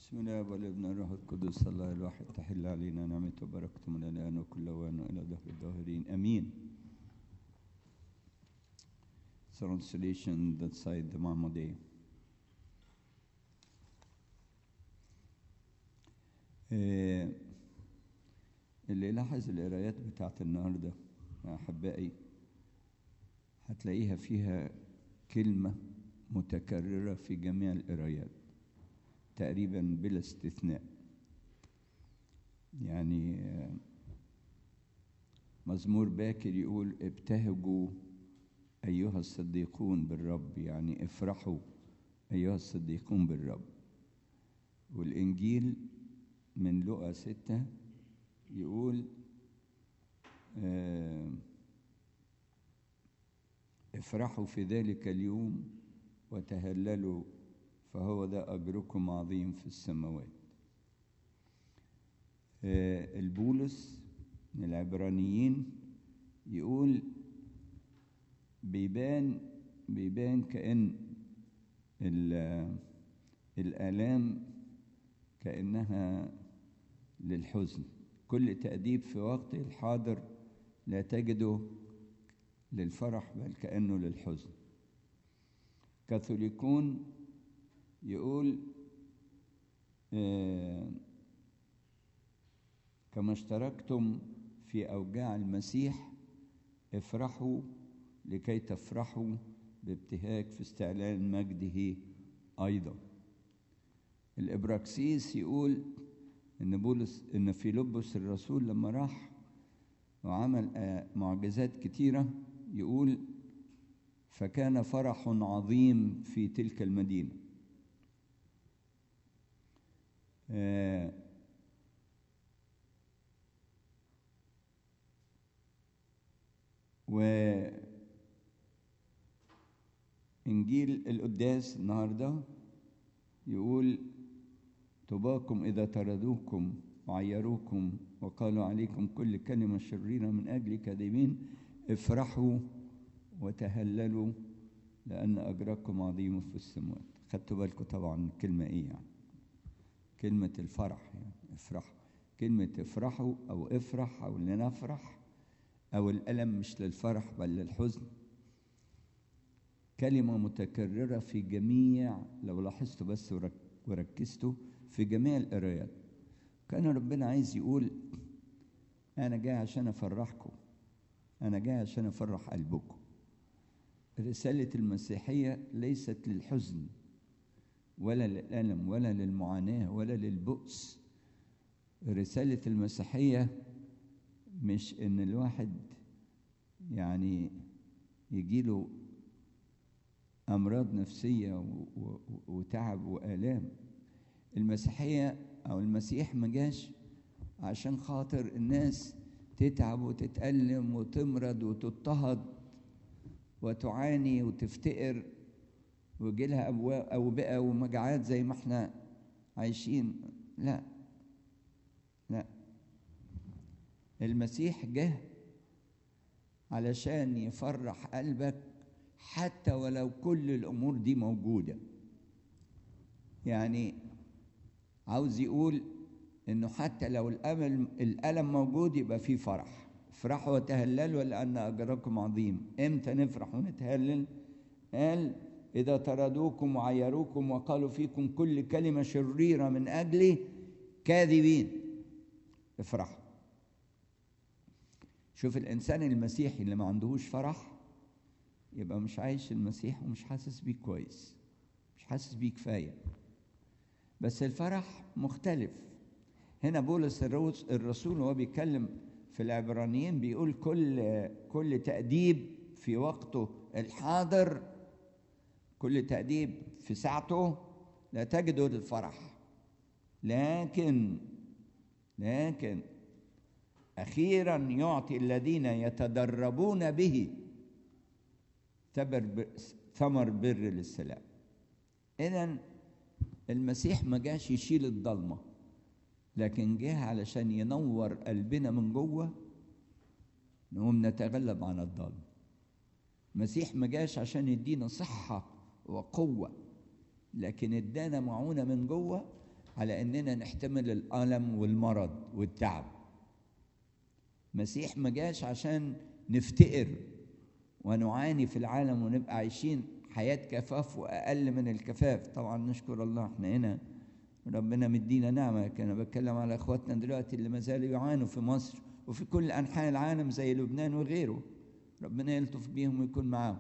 بسم الله والابن الروح القدس الله الواحد تحل علينا نعمته وبركته من الان وكل اوان والى دهر الداهرين امين Translation that side the Mahmoudi. آه، اللي يلاحظ القرايات بتاعت النهارده يا احبائي هتلاقيها فيها كلمه متكرره في جميع القرايات تقريبا بلا استثناء يعني آه، مزمور باكر يقول ابتهجوا أيها الصديقون بالرب يعني افرحوا أيها الصديقون بالرب والإنجيل من لقى ستة يقول آه، افرحوا في ذلك اليوم وتهللوا فهو ده أجركم عظيم في السماوات آه، البولس من العبرانيين يقول بيبان بيبان كأن ال- الآلام كأنها للحزن كل تأديب في وقته الحاضر لا تجده للفرح بل كأنه للحزن كاثوليكون يقول آه، كما اشتركتم في أوجاع المسيح افرحوا لكي تفرحوا بابتهاج في استعلان مجده أيضا الإبراكسيس يقول إن بولس إن فيلبس الرسول لما راح وعمل آه، معجزات كتيرة يقول فكان فرح عظيم في تلك المدينة آه، وإنجيل القداس النهاردة يقول طباكم إذا طردوكم وعيروكم وقالوا عليكم كل كلمة شريرة من أجل كاذبين افرحوا وتهللوا لأن أجركم عظيم في السماوات خدتوا بالكم طبعا الكلمة إيه يعني كلمة الفرح يعني افرحوا كلمة افرحوا أو افرح أو لنفرح أو الألم مش للفرح بل للحزن كلمة متكررة في جميع لو لاحظتوا بس ورك- وركزتوا في جميع القرايات كان ربنا عايز يقول أنا جاي عشان أفرحكم أنا جاي عشان أفرح قلبكم رسالة المسيحية ليست للحزن ولا للألم ولا للمعاناة ولا للبؤس رسالة المسيحية مش إن الواحد يعني يجيله أمراض نفسية و- و- وتعب وآلام المسيحية أو المسيح ما جاش عشان خاطر الناس تتعب وتتألم وتمرض وتضطهد وتعاني وتفتقر ويجيلها أبواء أوبئة ومجاعات زي ما احنا عايشين لا لا المسيح جه علشان يفرح قلبك حتى ولو كل الأمور دي موجودة يعني عاوز يقول إنه حتى لو الأمل الألم موجود يبقى فيه فرح افرحوا وتهللوا لأن أجركم عظيم إمتى نفرح ونتهلل قال إذا طردوكم وعيروكم وقالوا فيكم كل كلمة شريرة من أجلي كاذبين افرحوا شوف الإنسان المسيحي اللي ما عندهوش فرح يبقى مش عايش المسيح ومش حاسس بيه كويس مش حاسس بيه كفاية بس الفرح مختلف هنا بولس الروس- الرسول وهو بيتكلم في العبرانيين بيقول كل كل تأديب في وقته الحاضر كل تأديب في ساعته لا تجده للفرح لكن لكن أخيرا يعطي الذين يتدربون به ثمر ب- ثمر بر للسلام إذا المسيح ما جاش يشيل الضلمة لكن جه علشان ينور قلبنا من جوه نقوم نتغلب عن الضلمة المسيح ما جاش عشان يدينا صحة وقوة لكن ادانا معونة من جوه على اننا نحتمل الالم والمرض والتعب مسيح ما جاش عشان نفتقر ونعاني في العالم ونبقى عايشين حياة كفاف وأقل من الكفاف طبعا نشكر الله احنا هنا ربنا مدينا نعمة لكن أنا بتكلم على إخواتنا دلوقتي اللي ما زالوا يعانوا في مصر وفي كل أنحاء العالم زي لبنان وغيره ربنا يلطف بيهم ويكون معاهم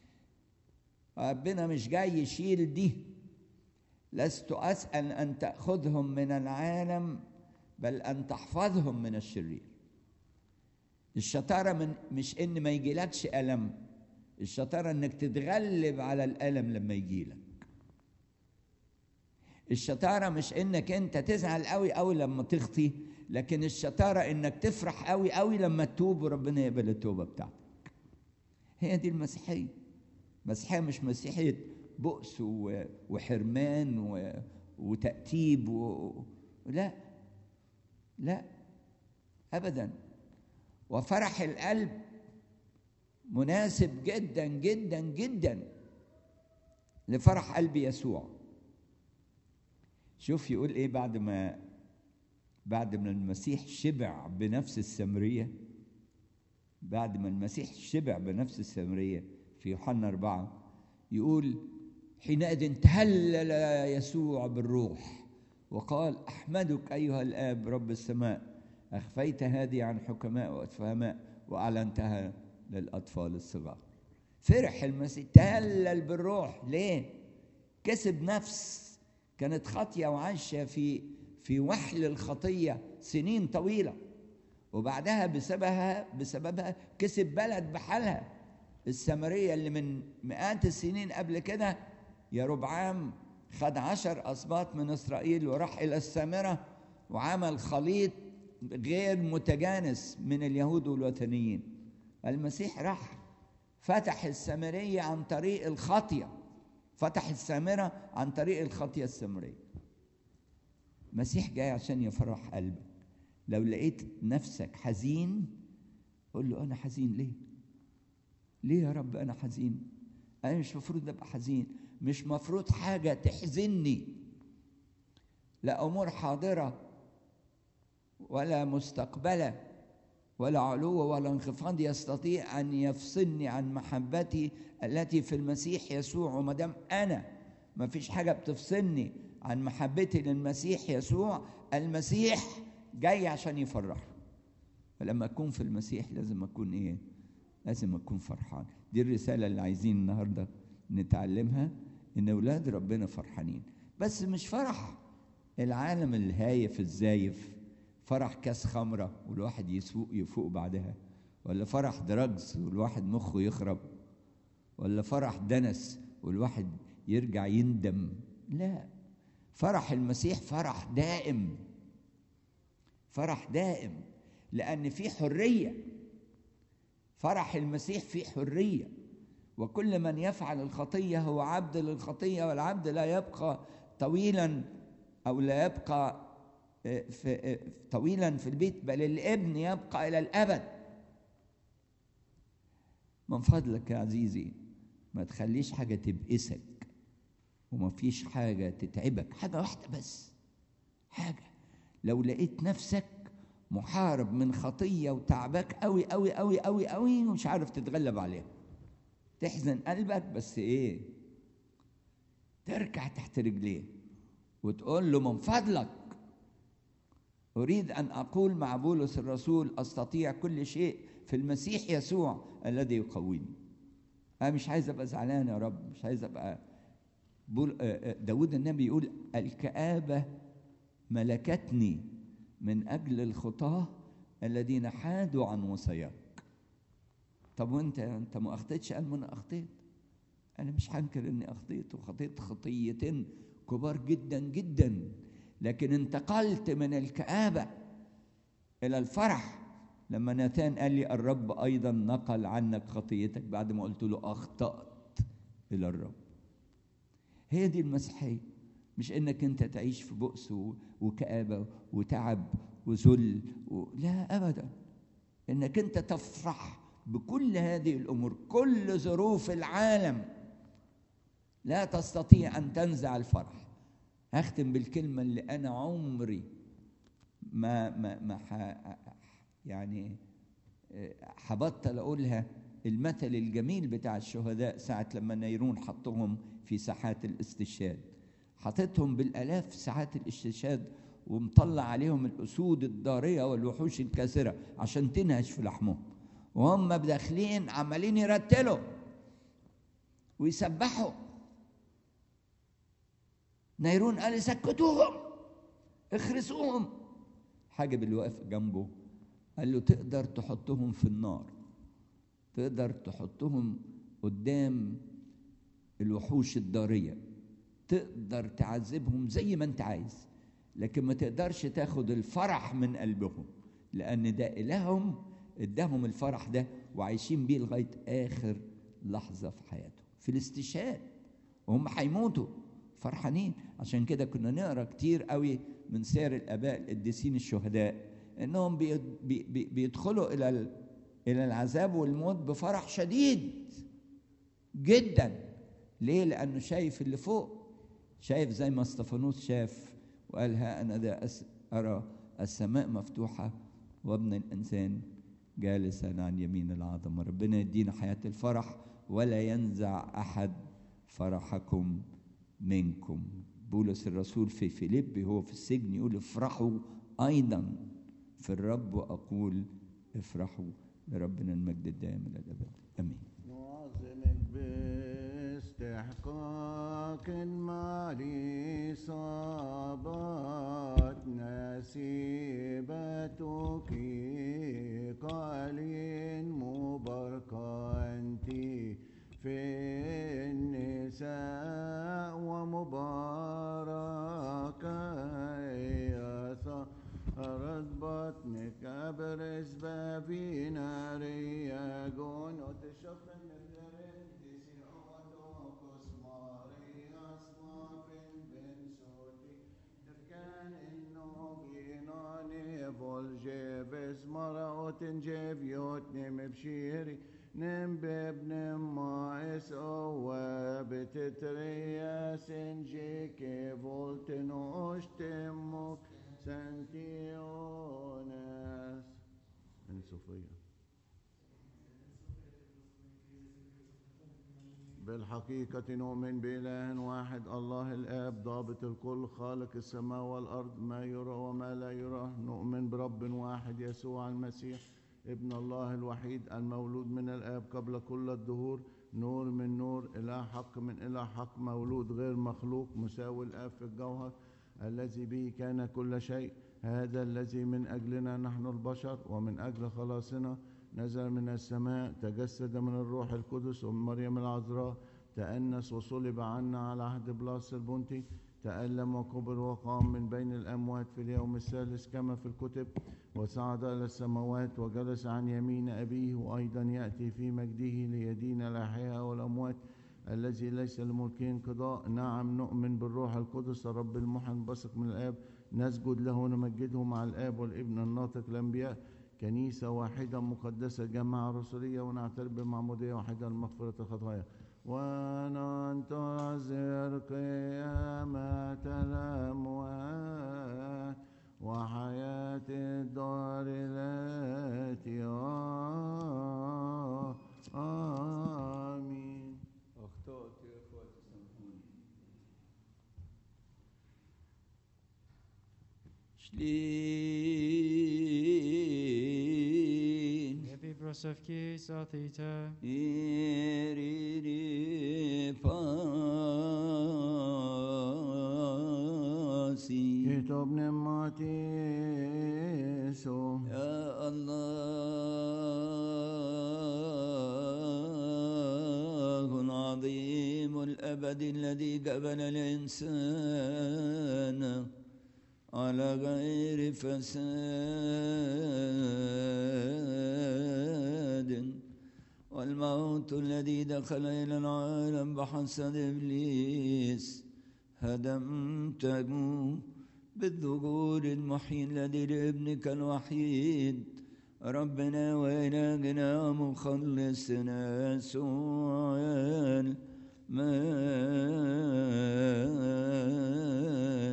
ربنا مش جاي يشيل دي لست أسأل أن تأخذهم من العالم بل أن تحفظهم من الشرير الشطارة من مش إن ما يجيلكش ألم الشطارة إنك تتغلب على الألم لما يجيلك الشطارة مش إنك أنت تزعل قوي قوي لما تخطي لكن الشطارة إنك تفرح قوي قوي لما تتوب وربنا يقبل التوبة بتاعتك هي دي المسيحية المسيحية مش مسيحية بؤس وحرمان وتأتيب و... لا لا أبدا وفرح القلب مناسب جدا جدا جدا لفرح قلب يسوع شوف يقول ايه بعد ما بعد ما المسيح شبع بنفس السمريه بعد ما المسيح شبع بنفس السمريه في يوحنا أربعة يقول حينئذ تهلل يسوع بالروح وقال أحمدك أيها الآب رب السماء أخفيت هذه عن حكماء وأفهماء وأعلنتها للأطفال الصغار فرح المسيح تهلل بالروح ليه؟ كسب نفس كانت خاطية وعايشة في في وحل الخطية سنين طويلة وبعدها بسببها بسببها كسب بلد بحالها السامرية اللي من مئات السنين قبل كده يا ربعام خد عشر أسباط من إسرائيل وراح إلى السامرة وعمل خليط غير متجانس من اليهود والوثنيين المسيح راح فتح السامرية عن طريق الخطية فتح السامرة عن طريق الخطية السامرية المسيح جاي عشان يفرح قلبك لو لقيت نفسك حزين قول له أنا حزين ليه؟ ليه يا رب أنا حزين؟ أنا مش مفروض أبقى حزين مش مفروض حاجة تحزني لا أمور حاضرة ولا مستقبلة ولا علو ولا انخفاض يستطيع أن يفصلني عن محبتي التي في المسيح يسوع وما دام أنا ما فيش حاجة بتفصلني عن محبتي للمسيح يسوع المسيح جاي عشان يفرح فلما أكون في المسيح لازم أكون إيه؟ لازم أكون فرحان دي الرسالة اللي عايزين النهاردة نتعلمها إن أولاد ربنا فرحانين بس مش فرح العالم الهايف الزايف فرح كاس خمرة والواحد يسوق يفوق بعدها ولا فرح دراجز والواحد مخه يخرب ولا فرح دنس والواحد يرجع يندم لا فرح المسيح فرح دائم فرح دائم لأن في حرية فرح المسيح في حرية وكل من يفعل الخطية هو عبد للخطية والعبد لا يبقى طويلا أو لا يبقى في طويلا في البيت بل الابن يبقى إلى الأبد من فضلك يا عزيزي ما تخليش حاجة تبئسك وما فيش حاجة تتعبك حاجة واحدة بس حاجة لو لقيت نفسك محارب من خطية وتعبك قوي قوي قوي قوي قوي ومش عارف تتغلب عليها تحزن قلبك بس ايه تركع تحت رجليه وتقول له من فضلك أريد أن أقول مع بولس الرسول أستطيع كل شيء في المسيح يسوع الذي يقويني أنا مش عايز أبقى زعلان يا رب مش عايز أبقى بول داود النبي يقول الكآبة ملكتني من أجل الخطاة الذين حادوا عن وصاياك طب وانت انت ما اخطيتش قال ما انا اخطيت انا مش هنكر اني اخطيت وخطيت خطيتين كبار جدا جدا لكن انتقلت من الكآبة إلى الفرح لما ناتان قال لي الرب أيضا نقل عنك خطيتك بعد ما قلت له أخطأت إلى الرب هي دي المسيحية مش إنك أنت تعيش في بؤس وكآبة وتعب وذل و... لا أبدا إنك أنت تفرح بكل هذه الأمور كل ظروف العالم لا تستطيع أن تنزع الفرح هختم بالكلمة اللي أنا عمري ما ما ما ح يعني هبطل أقولها المثل الجميل بتاع الشهداء ساعة لما نيرون حطهم في ساحات الاستشهاد حاططهم بالآلاف ساحات الاستشهاد ومطلع عليهم الأسود الضارية والوحوش الكاسرة عشان تنهش في لحمهم وهم داخلين عمالين يرتلوا ويسبحوا نيرون قال سكتوهم اخرسوهم حاجب اللي واقف جنبه قال له تقدر تحطهم في النار تقدر تحطهم قدام الوحوش الضارية تقدر تعذبهم زي ما انت عايز لكن ما تقدرش تاخد الفرح من قلبهم لأن ده إلههم اداهم الفرح ده وعايشين بيه لغاية آخر لحظة في حياتهم في الاستشهاد وهم هيموتوا فرحانين عشان كده كنا نقرا كتير قوي من سير الآباء القديسين الشهداء إنهم بي بي بيدخلوا إلى إلى العذاب والموت بفرح شديد جدا ليه؟ لأنه شايف اللي فوق شايف زي ما استفانوس شاف وقال ها أنا ذا أرى السماء مفتوحة وابن الإنسان جالسا عن يمين العظمة ربنا يدينا حياة الفرح ولا ينزع أحد فرحكم منكم بولس الرسول في فيليب هو في السجن يقول افرحوا أيضا في الرب وأقول افرحوا لربنا المجد الدائم إلى الأبد آمين نعظمك باستحقاق مالي صابت نسيبتك قالين مباركة أنت في النساء ومباركة يا ثارت بطنك أبرز بابي ناري جون وتشفن volgeves maraot in jeviot nem bshiri nem beb nem mais o betetrias in jeke volten ostemok santiones en Sofia بالحقيقة نؤمن بإله واحد الله الآب ضابط الكل خالق السماء والأرض ما يرى وما لا يرى نؤمن برب واحد يسوع المسيح ابن الله الوحيد المولود من الآب قبل كل الدهور نور من نور إله حق من إله حق مولود غير مخلوق مساوي الآب في الجوهر الذي به كان كل شيء هذا الذي من أجلنا نحن البشر ومن أجل خلاصنا نزل من السماء تجسد من الروح القدس ومن مريم العذراء تأنس وصلب عنا على عهد بلاس البنطي تألم وكبر وقام من بين الأموات في اليوم الثالث كما في الكتب وصعد إلى السماوات وجلس عن يمين أبيه وأيضا يأتي في مجده ليدين الأحياء والأموات الذي ليس لملكه انقضاء نعم نؤمن بالروح القدس الرب المحن بثق من الآب نسجد له ونمجده مع الآب والابن الناطق الأنبياء كنيسة واحدة مقدسة جماعة رسولية ونعترف بمعمودية واحدة لمغفرة الخطايا وننتظر قيامة الأموات وحياة الدار التي آمين أخطأت يا إخواتي سامحوني شلين Epi prosevki sathite, إيريري فاسي كتاب نماتيسو يا الله العظيم الأبد الذي قبل الإنسان على غير فساد والموت الذي دخل إلى العالم بحسد إبليس هدمته بالظهور المحيي الذي لابنك الوحيد ربنا وإلهنا مخلصنا يسوع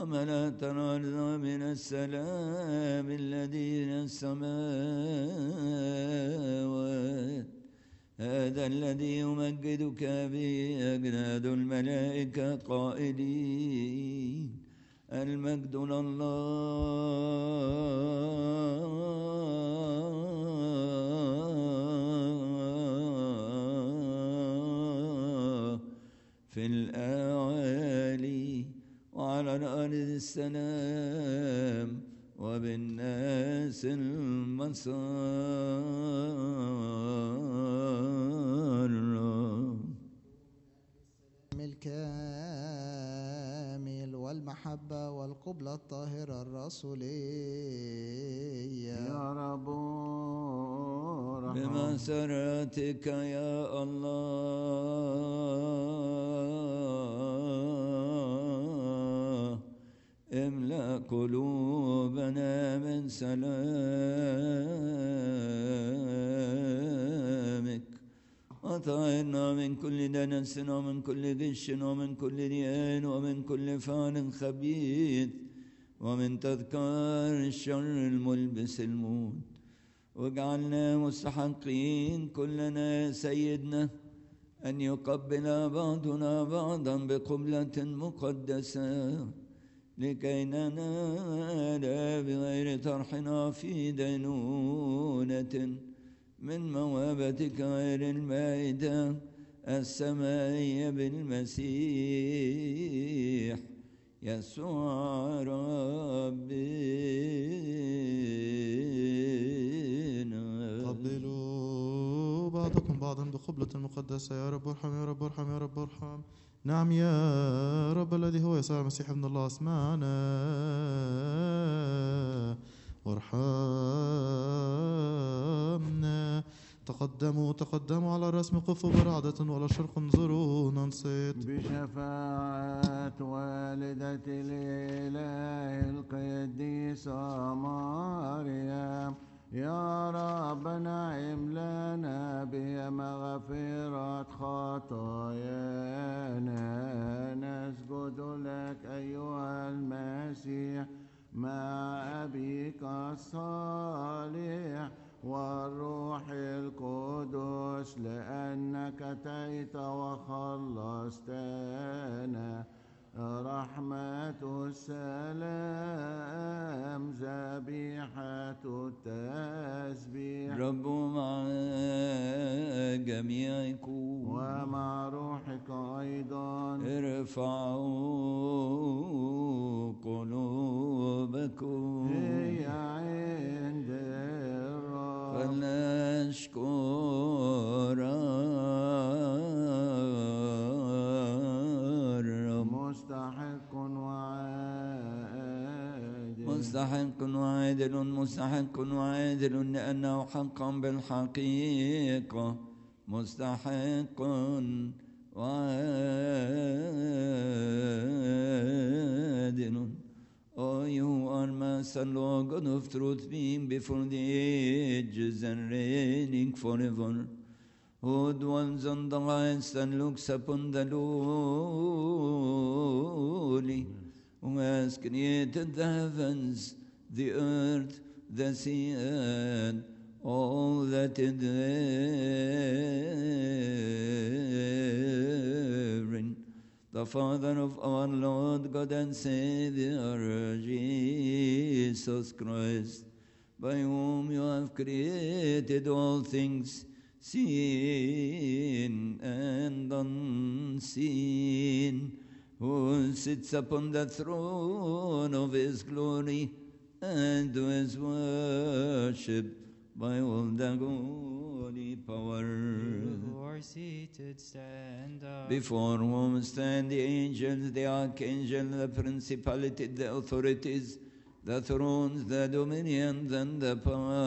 وملأت الأرض من السلام الذين السماوات هذا الذي يمجدك به أجناد الملائكة قائلين المجد لله في الأعالي وعلى الأرض السلام وبالناس المسار الكامل والمحبة والقبلة الطاهرة الرسولية يا رب ارحم بمسرتك يا الله املأ قلوبنا من سلامك وطهرنا من كل دنس ومن كل غش ومن كل رياء ومن كل فعل خبيث ومن تذكار الشر الملبس الموت واجعلنا مستحقين كلنا يا سيدنا أن يقبل بعضنا بعضا بقبلة مقدسة لكي ننال بغير طرحنا في دينونة من موابتك غير المائدة السمائية بالمسيح يسوع ربنا قبلوا بعضكم بعضا بقبلة مقدسة يا رب ارحم يا رب ارحم يا رب ارحم نعم يا رب الذي هو يسوع المسيح ابن الله اسمعنا وارحمنا تقدموا تقدموا على الرسم قفوا برعدة ولا شرق انظروا ننصت بشفاعة والدة الإله القديسة مريم يا رب نعم لنا بمغفرة خطايانا نسجد لك أيها المسيح مع أبيك الصالح والروح القدس لأنك أتيت وخلصتنا رحمة السلام ذبيحة التسبيح رب مع جميعكم ومع روحك أيضا ارفعوا قلوبكم هي عند الرب فلنشكر الرب مستحق وعادل مستحق وعادل مستحق وعادل لأنه حقا بالحقيقة مستحق وعادل Oh, you are Master, Lord God of truth, being before the ages and reigning forever. Who dwells on the heights and looks upon the lowly, who has created the heavens, the earth, the sea, and all that is therein. The Father of our Lord God and Savior, Jesus Christ, by whom you have created all things, seen and unseen, who sits upon the throne of his glory and who is worshipped by all the holy power. who are seated, stand up. Before whom stand the angels, the archangel, the principality, the authorities, the thrones, the dominions, and the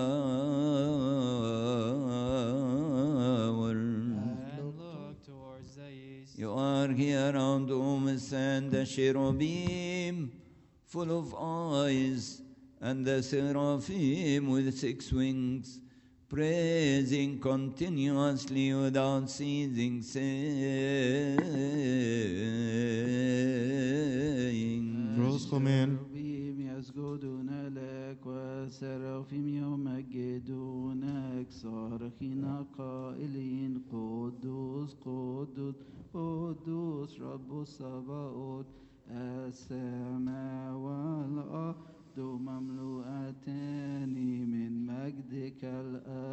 power. and look towards the east. You are here around whom stand the cherubim, full of eyes, and the seraphim with six wings, praising continuously without ceasing, saying, Rose والسخومين الشراويم يسجدون لك والسرافيم يمجدونك صارخين قائلين قدوس قدوس قدوس رب الصباؤوت السماء والأرض مملوءتان من مجدك الآب